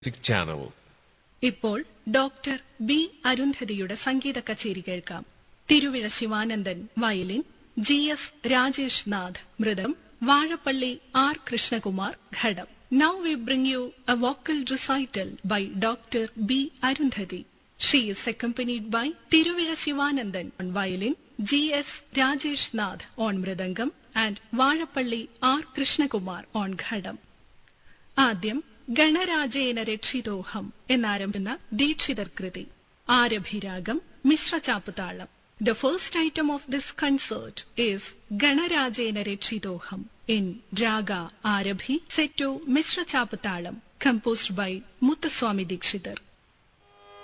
music channel ഇപ്പോൾ doctor B അരുന്ധതിയുടെ സംഗീത കച്ചേരി കേൾക്കാം Thiruvizha Sivanandan violin G S Rajesh Nath മൃദം Vazhappally R Krishnakumar ghatam now we bring you A vocal recital by doctor B Arundhati she is accompanied by Thiruvizha Sivanandan on violin, G S Rajesh Nath on mridangam and Vazhappally R Krishnakumar on ഘടം ആദ്യം ഗണരാജേന രക്ഷിതോഹം എന്നാരംഭിക്കുന്ന ദീക്ഷിതർ കൃതി ആരഭിരാഗം മിശ്രചാപ്പുതാളം the first item of this concert is ഗണരാജേന രക്ഷിതോഹം in raga Arabhi set to Misra Chapu Talam composed by Muthuswami Dikshitar